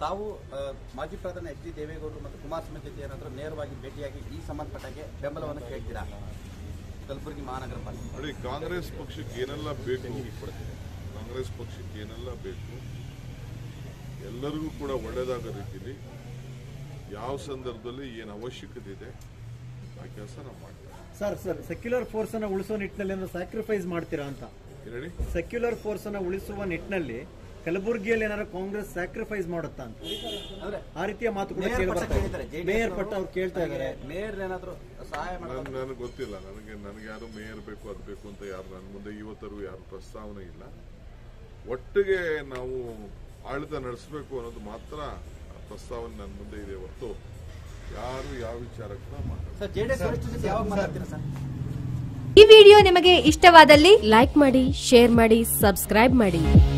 ತಾವು ಆ, ಮಾಜಿ ಪ್ರಧಾನಿ ಎಚ್ ಡಿ ದೇವೇಗೌಡರು ಮತ್ತು ಕುಮಾರಸ್ವಾಮಿ ಜೊತೆ ಏನಾದರೂ ನೇರವಾಗಿ ಭೇಟಿಯಾಗಿ ಈ ಸಂಬಂಧಪಟ್ಟಾಗೆ ಬೆಂಬಲವನ್ನು ಕೇಳ್ತೀರಾ ಕಲಬುರಗಿ ಮಹಾನಗರ ಪಾಲಿಕೆ ನೋಡಿ ಕಾಂಗ್ರೆಸ್ ಪಕ್ಷಕ್ಕೆ ಏನೆಲ್ಲ ಬೇಕು ಕಾಂಗ್ರೆಸ್ ಪಕ್ಷಕ್ಕೆ ಏನೆಲ್ಲ ಬೇಕು ಎಲ್ಲರಿಗೂ ಕೂಡ ಒಳ್ಳೇದಾಗೋ ರೀತಿಲಿ ಯಾವ ಸಂದರ್ಭದಲ್ಲಿ ಏನು ಅವಶ್ಯಕತೆ ಇದೆ ಆ ಕೆಲಸ ನಾವು ಮಾಡ್ತೀವಿ ಸರ್ ಸರ್ ಸೆಕ್ಯುಲರ್ ಫೋರ್ಸ್ ಅನ್ನ ಉಳಿಸೋ ನಿಟ್ಟಿನಲ್ಲಿ ಏನಾದ್ರು ಸ್ಯಾಕ್ರಿಫೈಸ್ ಮಾಡ್ತೀರಾ ಅಂತ ಏನ್ ಹೇಳಿ ಸೆಕ್ಯುಲರ್ ಫೋರ್ಸ್ ಅನ್ನ ಉಳಿಸುವ ನಿಟ್ಟಿನಲ್ಲಿ ಕಲಬುರಗಿಯಲ್ಲಿ ಏನಾದ್ರು ಕಾಂಗ್ರೆಸ್ ಸ್ಯಾಕ್ರಿಫೈಸ್ ಮಾಡುತ್ತಾ ಅಂತ ಅಂದ್ರೆ ಆ ರೀತಿಯ ಮಾತು ಕೂಡ ಮೇಯರ್ ಕೇಳಿ ಪಟ್ಟ ಬರ್ತಾ ಇದೆ. ಕೇಳಿದ್ದಾರೆ JDS ಮೇಯರ್ ನವರು ಪಟ್ಟ ಅವ್ರು ಕೇಳ್ತಾ ಇದ್ದಾರೆ ಮೇಯರ್ ಏನಾದರೂ ಸಹಾಯ ನನ್ ಮಾಡೋದು ನನಗೆ ಗೊತ್ತಿಲ್ಲ ನನಗೆ ನನಗೆ ಯಾರು ಮೇಯರ್ ಬೇಕು ಅದು ಬೇಕು ಅಂತ ಯಾರು ನನ್ನ ಮುಂದೆ ಇವತ್ತರೂ ಯಾರು ಪ್ರಸ್ತಾವನೆ ಇಲ್ಲ ಒಟ್ಟಿಗೆ ನಾವು ಆಡಳಿತ ನಡೆಸಬೇಕು ಅನ್ನೋದು ಮಾತ್ರ ಆ ಪ್ರಸ್ತಾವನೆ ನನ್ನ ಮುಂದೆ ಇದೆ ಹೊರತು ಯಾರು ಯಾವ ವಿಚಾರಕ್ಕೂ ಮಾತಾಡ ಸರ್ ಜೆಡಿಎಸ್ ವರಿಷ್ಠರ ಜೊತೆ ಯಾವಾಗ ಮಾತಾಡ್ತೀರಾ ಸರ್ ಈ ವಿಡಿಯೋ ನಿಮಗೆ ಇಷ್ಟವಾದಲ್ಲಿ ಲೈಕ್ ಮಾಡಿ ಶೇರ್ ಮಾಡಿ ಸಬ್ಸ್ಕ್ರೈಬ್ ಮಾಡಿ